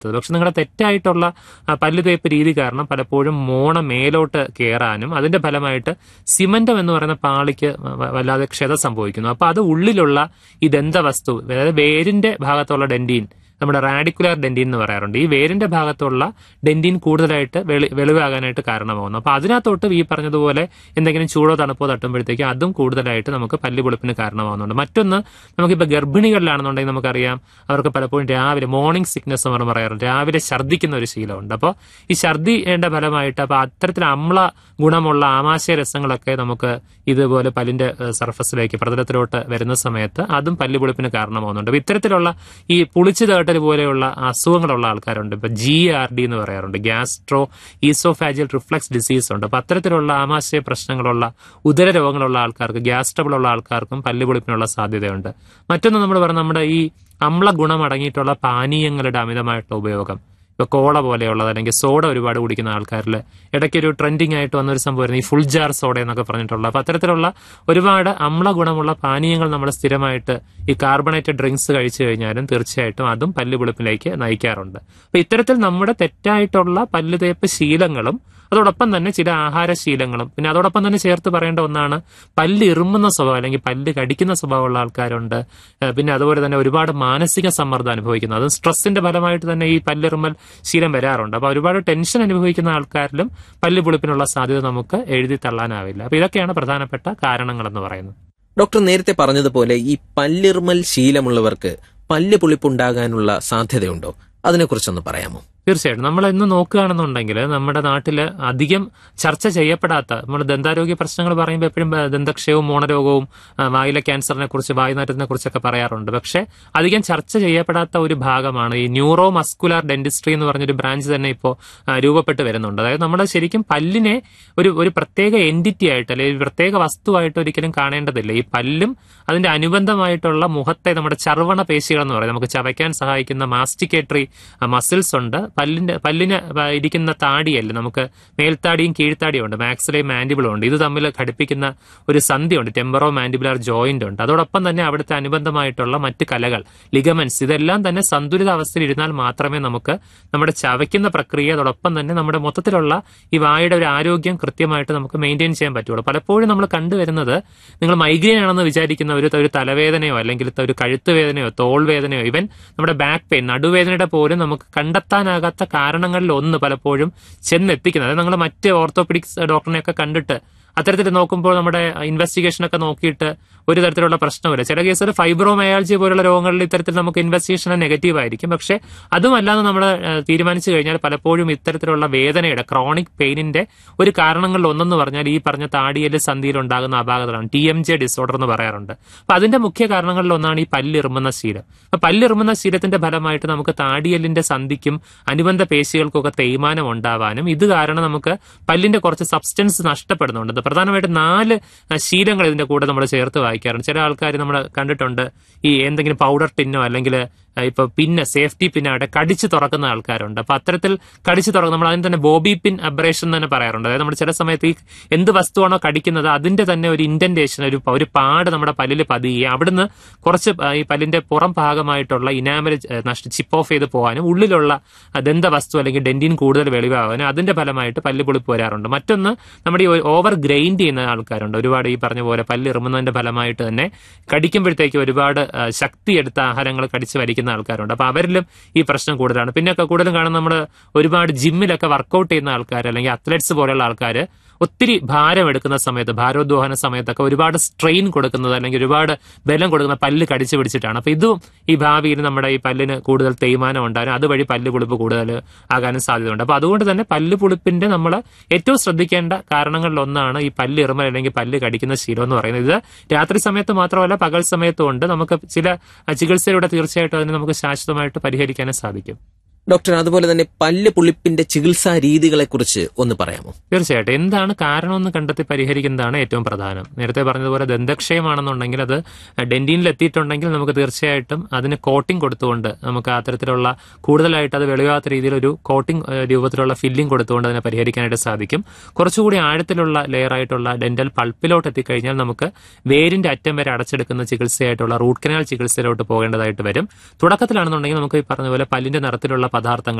എത്തത് പക്ഷെ നിങ്ങളുടെ തെറ്റായിട്ടുള്ള ആ, പല്ല് തേപ്പ് രീതി കാരണം പലപ്പോഴും മോണ മേലോട്ട് കയറാനും അതിന്റെ ഫലമായിട്ട് സിമന്റം എന്ന് പറയുന്ന പാളിക്ക് വ- വല്ലാതെ ക്ഷത സംഭവിക്കുന്നു അപ്പൊ അത് ഉള്ളിലുള്ള ഈ ദന്തവസ്തു അതായത് വേരിന്റെ ഭാഗത്തുള്ള ഡെന്റീൻ നമ്മുടെ റാഡിക്കുലർ ഡെന്റീൻ എന്ന് പറയാറുണ്ട് ഈ വേരിന്റെ ഭാഗത്തുള്ള ഡെന്റീൻ കൂടുതലായിട്ട് വെളി വെളിവാകാനായിട്ട് കാരണമാകുന്നു അപ്പൊ അതിനകത്തോട്ട് ഈ പറഞ്ഞതുപോലെ എന്തെങ്കിലും ചൂടോ തണുപ്പോ തട്ടുമ്പോഴത്തേക്ക് അതും കൂടുതലായിട്ട് നമുക്ക് പല്ല് പൊളിപ്പിന് കാരണമാകുന്നുണ്ട് മറ്റൊന്ന് നമുക്കിപ്പോൾ ഗർഭിണികളിലാണെന്നുണ്ടെങ്കിൽ നമുക്കറിയാം അവർക്ക് പലപ്പോഴും രാവിലെ മോർണിംഗ് സിക്നസ് എന്ന് പറഞ്ഞ് പറയാറുണ്ട് രാവിലെ ഛർദ്ദിക്കുന്ന ഒരു ശീലമുണ്ട് അപ്പോൾ ഈ ഛർദ്ദിയുടെ ഫലമായിട്ട് അപ്പോൾ അത്തരത്തിൽ അമ്ല ഗുണമുള്ള ആമാശയ രസങ്ങളൊക്കെ നമുക്ക് ഇതുപോലെ പല്ലിന്റെ ഏഹ്, സർഫസിലേക്ക് പ്രതലത്തിലോട്ട് വരുന്ന സമയത്ത് അതും പല്ല് പൊളിപ്പിന് കാരണമാകുന്നുണ്ട് അപ്പൊ ഇത്തരത്തിലുള്ള ഈ പുളിച്ചു തേട്ടൽ പോലെയുള്ള അസുഖങ്ങളുള്ള ആൾക്കാരുണ്ട് ഇപ്പൊ ജി ആർ ഡി എന്ന് പറയാറുണ്ട് ഗ്യാസ്ട്രോ ഈസോഫാജിയൽ റിഫ്ലക്സ് ഡിസീസ് ഉണ്ട് അപ്പൊ അത്തരത്തിലുള്ള ആമാശയ പ്രശ്നങ്ങളുള്ള ഉദര രോഗങ്ങളുള്ള ആൾക്കാർക്ക് ഗ്യാസ് ട്രബിൾ ഉള്ള ആൾക്കാർക്കും പല്ല് പൊളിപ്പിനുള്ള സാധ്യതയുണ്ട് മറ്റൊന്ന് നമ്മൾ പറഞ്ഞ നമ്മുടെ ഈ അമ്ല ഗുണം അടങ്ങിയിട്ടുള്ള പാനീയങ്ങളുടെ അമിതമായിട്ടുള്ള ഉപയോഗം ഇപ്പൊ കോള പോലെയുള്ളത് അല്ലെങ്കിൽ സോഡ ഒരുപാട് കുടിക്കുന്ന ആൾക്കാരിൽ ഇടയ്ക്കൊരു ട്രെൻഡിങ് ആയിട്ട് വന്നൊരു സംഭവമായിരുന്നു ഈ ഫുൾ ജാർ സോഡ എന്നൊക്കെ പറഞ്ഞിട്ടുള്ള അപ്പൊ അത്തരത്തിലുള്ള ഒരുപാട് അമ്ല ഗുണമുള്ള പാനീയങ്ങൾ നമ്മൾ സ്ഥിരമായിട്ട് ഈ കാർബണേറ്റഡ് ഡ്രിങ്ക്സ് കഴിച്ചു കഴിഞ്ഞാലും തീർച്ചയായിട്ടും അതും പല്ല് പുളിപ്പിലേക്ക് നയിക്കാറുണ്ട് അപ്പൊ ഇത്തരത്തിൽ നമ്മുടെ തെറ്റായിട്ടുള്ള പല്ല് തേപ്പ് ശീലങ്ങളും അതോടൊപ്പം തന്നെ ചില ആഹാരശീലങ്ങളും പിന്നെ അതോടൊപ്പം തന്നെ ചേർത്ത് പറയേണ്ട ഒന്നാണ് പല്ല് ഇറുമ്പുന്ന സ്വഭാവം അല്ലെങ്കിൽ പല്ല് കടിക്കുന്ന സ്വഭാവമുള്ള ആൾക്കാരുണ്ട് ഏഹ് പിന്നെ അതുപോലെ തന്നെ ഒരുപാട് മാനസിക സമ്മർദ്ദം അനുഭവിക്കുന്നു അത് സ്ട്രെസ്സിന്റെ ഫലമായിട്ട് തന്നെ ഈ പല്ലിറുമ്പൽ ശീലം വരാറുണ്ട് അപ്പൊ ഒരുപാട് ടെൻഷൻ അനുഭവിക്കുന്ന ആൾക്കാരിലും പല്ല് പുളിപ്പിനുള്ള സാധ്യത നമുക്ക് എഴുതി തള്ളാനാവില്ല അപ്പൊ ഇതൊക്കെയാണ് പ്രധാനപ്പെട്ട കാരണങ്ങൾ എന്ന് പറയുന്നത് ഡോക്ടർ നേരത്തെ പറഞ്ഞതുപോലെ ഈ പല്ലിർമൽ ശീലമുള്ളവർക്ക് പല്ല് പുളിപ്പുണ്ടാകാനുള്ള സാധ്യതയുണ്ടോ അതിനെക്കുറിച്ചൊന്ന് പറയാമോ തീർച്ചയായിട്ടും നമ്മൾ ഇന്ന് നോക്കുകയാണെന്നുണ്ടെങ്കിൽ നമ്മുടെ നാട്ടിൽ അധികം ചർച്ച ചെയ്യപ്പെടാത്ത നമ്മൾ ദന്താരോഗ്യ പ്രശ്നങ്ങൾ പറയുമ്പോൾ എപ്പോഴും ബ- ദന്തക്ഷയവും മോണരോഗവും ആ, വായിലെ ക്യാൻസറിനെ കുറിച്ച് വായുനാറ്റത്തിനെ കുറിച്ചൊക്കെ പറയാറുണ്ട് പക്ഷെ അധികം ചർച്ച ചെയ്യപ്പെടാത്ത ഒരു ഭാഗമാണ് ഈ ന്യൂറോ മസ്കുലാർ ഡെന്റിസ്ട്രി എന്ന് പറഞ്ഞൊരു ബ്രാഞ്ച് തന്നെ ഇപ്പോൾ രൂപപ്പെട്ട് വരുന്നുണ്ട് അതായത് നമ്മൾ ശരിക്കും പല്ലിനെ ഒരു ഒരു പ്രത്യേക എൻറ്റിറ്റി ആയിട്ട് അല്ലെങ്കിൽ ഒരു പ്രത്യേക വസ്തുവായിട്ട് ഒരിക്കലും കാണേണ്ടതില്ല ഈ പല്ലും അതിന്റെ അനുബന്ധമായിട്ടുള്ള മുഖത്തെ നമ്മുടെ ചർവണ പേശികൾ എന്ന് പറയും നമുക്ക് ചവയ്ക്കാൻ സഹായിക്കുന്ന മാസ്റ്റിക്കേറ്ററി മസിൽസ് ഉണ്ട് പല്ലിന്റെ പല്ലിന് വ- ഇരിക്കുന്ന താടിയല്ല നമുക്ക് മേൽത്താടിയും കീഴ്ത്താടിയും ഉണ്ട് മാക്സിലയും മാൻഡിബിളും ഉണ്ട് ഇത് തമ്മിൽ ഘടിപ്പിക്കുന്ന ഒരു സന്ധിയുണ്ട് ടെമ്പറോ മാൻഡിബുലാർ ജോയിന്റ് ഉണ്ട് അതോടൊപ്പം തന്നെ അവിടുത്തെ അനുബന്ധമായിട്ടുള്ള മറ്റ് കലകൾ ലിഗമെന്റ്സ് ഇതെല്ലാം തന്നെ സന്തുലിത അവസ്ഥയിൽ ഇരുന്നാൽ മാത്രമേ നമുക്ക് നമ്മുടെ ചവയ്ക്കുന്ന പ്രക്രിയ അതോടൊപ്പം തന്നെ നമ്മുടെ മൊത്തത്തിലുള്ള ഈ വായുടെ ഒരു ആരോഗ്യം കൃത്യമായിട്ട് നമുക്ക് മെയിൻറ്റെയിൻ ചെയ്യാൻ പറ്റുള്ളൂ പലപ്പോഴും നമ്മൾ കണ്ടുവരുന്നത് നിങ്ങൾ മൈഗ്രെയിൻ ആണെന്ന് വിചാരിക്കുന്ന ഒരു ഒരു തലവേദനയോ അല്ലെങ്കിൽ ഒരു കഴുത്ത് വേദനയോ തോൾ വേദനയോ ഇവൻ നമ്മുടെ ബാക്ക് പെയിൻ നടുവേദനയുടെ പോലും നമുക്ക് കണ്ടെത്താനാകാത്ത കാരണങ്ങളിൽ ഒന്ന് പലപ്പോഴും ചെന്നെത്തിക്കുന്നത് അതായത് നിങ്ങൾ മറ്റ് ഓർത്തോപെഡിക്സ് ഡോക്ടറിനെയൊക്കെ കണ്ടിട്ട് അത്തരത്തിൽ നോക്കുമ്പോൾ നമ്മുടെ ഇൻവെസ്റ്റിഗേഷൻ ഒക്കെ നോക്കിയിട്ട് ഒരു തരത്തിലുള്ള പ്രശ്നമില്ല ചില കേസിൽ ഫൈബ്രോമയാൾജി പോലുള്ള രോഗങ്ങളിൽ ഇത്തരത്തിൽ നമുക്ക് ഇൻവെസ്റ്റിഗേഷൻ നെഗറ്റീവ് ആയിരിക്കും പക്ഷെ അതുമല്ലാതെ നമ്മൾ തീരുമാനിച്ചു കഴിഞ്ഞാൽ പലപ്പോഴും ഇത്തരത്തിലുള്ള വേദനയുടെ ക്രോണിക് പെയിനിന്റെ ഒരു കാരണങ്ങളിൽ ഒന്നെന്ന് പറഞ്ഞാൽ ഈ പറഞ്ഞ താടിയല് സന്ധിയിൽ ഉണ്ടാകുന്ന അപാകതകളാണ് ടി എം ജെ ഡിസോർഡർ എന്ന് പറയാറുണ്ട് അപ്പൊ അതിന്റെ മുഖ്യ കാരണങ്ങളിൽ ഒന്നാണ് ഈ പല്ലിറുമുന്ന ശീലം അപ്പൊ പല്ലിറുമുന്ന ശീലത്തിന്റെ ഫലമായിട്ട് നമുക്ക് താടിയലിന്റെ സന്ധിക്കും അനുബന്ധ പേശികൾക്കൊക്കെ തേയ്മാനം ഉണ്ടാവാനും ഇത് കാരണം നമുക്ക് പല്ലിന്റെ കുറച്ച് സബ്സ്റ്റൻസ് നഷ്ടപ്പെടുന്നുണ്ട് ഇത് പ്രധാനമായിട്ട് നാല് ആ, ശീലങ്ങൾ ഇതിന്റെ കൂടെ നമ്മൾ ചേർത്ത് വായിക്കാറുണ്ട് ചില ആൾക്കാർ നമ്മൾ കണ്ടിട്ടുണ്ട് ഈ എന്തെങ്കിലും പൗഡർ ടിന്നോ അല്ലെങ്കിൽ ഇപ്പൊ പിന്നെ സേഫ്റ്റി പിന്നായിട്ട് കടിച്ചു തുറക്കുന്ന ആൾക്കാരുണ്ട് അപ്പൊ അത്തരത്തിൽ കടിച്ചു തുറക്കുന്ന നമ്മൾ അതിന് തന്നെ ബോബി പിൻ അബ്രേഷൻ എന്ന് തന്നെ പറയാറുണ്ട് അതായത് നമ്മൾ ചില സമയത്ത് ഈ എന്ത് വസ്തുവാണോ കടിക്കുന്നത് അതിന്റെ തന്നെ ഒരു ഇൻഡന്റേഷൻ ഒരു ഒരു പാട് നമ്മുടെ പല്ലിൽ പതിയുകയും അവിടുന്ന് കുറച്ച് ആ, ഈ പല്ലിന്റെ പുറം ഭാഗമായിട്ടുള്ള ഇനാമൽ നഷ്ട ചിപ്പ് ഓഫ് ചെയ്ത് പോകാനും ഉള്ളിലുള്ള ആ, ദന്തവസ്തു അല്ലെങ്കിൽ ഡെന്റിൻ കൂടുതൽ വെളിവാകാനും അതിന്റെ ഫലമായിട്ട് പല്ല് പൊളിപ്പ് വരാറുണ്ട് മറ്റൊന്ന് നമ്മുടെ ഈ ഓവർ ഗ്രൈൻഡ് ചെയ്യുന്ന ആൾക്കാരുണ്ട് ഒരുപാട് ഈ പറഞ്ഞ പോലെ പല്ല് ഇറുമുന്നതിന്റെ ഫലമായിട്ട് തന്നെ കടിക്കുമ്പോഴത്തേക്ക് ഒരുപാട് ആ, ശക്തിയെടുത്ത ആഹാരങ്ങൾ കടിച്ച് വലിക്കുന്ന ആൾക്കാരുണ്ട് അപ്പൊ അവരിലും ഈ പ്രശ്നം കൂടുതലാണ് പിന്നെയൊക്കെ കൂടുതലും കാണുന്ന നമ്മൾ ഒരുപാട് ജിമ്മിലൊക്കെ വർക്കൗട്ട് ചെയ്യുന്ന ആൾക്കാർ അല്ലെങ്കിൽ അത്ലറ്റ്സ് പോലെയുള്ള ആൾക്കാർ ഒത്തിരി ഭാരം എടുക്കുന്ന സമയത്ത് ഭാരോദ്വഹന സമയത്തൊക്കെ ഒരുപാട് സ്ട്രെയിൻ കൊടുക്കുന്നത് അല്ലെങ്കിൽ ഒരുപാട് ബലം കൊടുക്കുന്ന പല്ല് കടിച്ചു പിടിച്ചിട്ടാണ് അപ്പൊ ഇതും ഈ ഭാവിയിൽ നമ്മുടെ ഈ പല്ലിന് കൂടുതൽ തേയ്മാനം ഉണ്ടാകാനും അതുവഴി പല്ല് പുളിപ്പ് കൂടുതൽ ആകാനും സാധ്യതയുണ്ട് അപ്പൊ അതുകൊണ്ട് തന്നെ പല്ല് പുളിപ്പിന്റെ നമ്മൾ ഏറ്റവും ശ്രദ്ധിക്കേണ്ട കാരണങ്ങളിൽ ഒന്നാണ് ഈ പല്ല് ഇറുമൽ അല്ലെങ്കിൽ പല്ല് കടിക്കുന്ന ശീലം എന്ന് പറയുന്നത് ഇത് രാത്രി സമയത്ത് മാത്രമല്ല പകൽ സമയത്തും ഉണ്ട് നമുക്ക് ചില അഹ്, ചികിത്സയിലൂടെ തീർച്ചയായിട്ടും അതിന് നമുക്ക് ശാശ്വതമായിട്ട് പരിഹരിക്കാനും സാധിക്കും ഡോക്ടർ അതുപോലെ തന്നെ പല്ല് പുളിപ്പിന്റെ ചികിത്സാ രീതികളെ കുറിച്ച് ഒന്ന് പറയാമോ തീർച്ചയായിട്ടും എന്താണ് കാരണമെന്ന് കണ്ടെത്തി പരിഹരിക്കുന്നതാണ് ഏറ്റവും പ്രധാനം നേരത്തെ പറഞ്ഞതുപോലെ ദന്തക്ഷയമാണെന്നുണ്ടെങ്കിൽ അത് ഡെന്റീനിൽ എത്തിയിട്ടുണ്ടെങ്കിൽ നമുക്ക് തീർച്ചയായിട്ടും അതിന് കോട്ടിംഗ് കൊടുത്തുകൊണ്ട് നമുക്ക് അത്തരത്തിലുള്ള കൂടുതലായിട്ട് അത് വെളിവാത്ത രീതിയിൽ ഒരു കോട്ടിംഗ് രൂപത്തിലുള്ള ഫില്ലിംഗ് കൊടുത്തുകൊണ്ട് അതിനെ പരിഹരിക്കാനായിട്ട് സാധിക്കും കുറച്ചുകൂടി ആഴത്തിലുള്ള ലെയർ ആയിട്ടുള്ള ഡെന്റൽ പൾപ്പിലോട്ട് എത്തിക്കഴിഞ്ഞാൽ നമുക്ക് വേരിന്റെ അറ്റം വരെ അടച്ചെടുക്കുന്ന ചികിത്സയായിട്ടുള്ള റൂട്ട് കനാൽ ചികിത്സയിലോട്ട് പോകേണ്ടതായിട്ട് വരും തുടക്കത്തിലാണെന്നുണ്ടെങ്കിൽ നമുക്ക് ഈ പറഞ്ഞ പോലെ പല്ലിന്റെ നിറത്തിലുള്ള പദാർത്ഥങ്ങൾ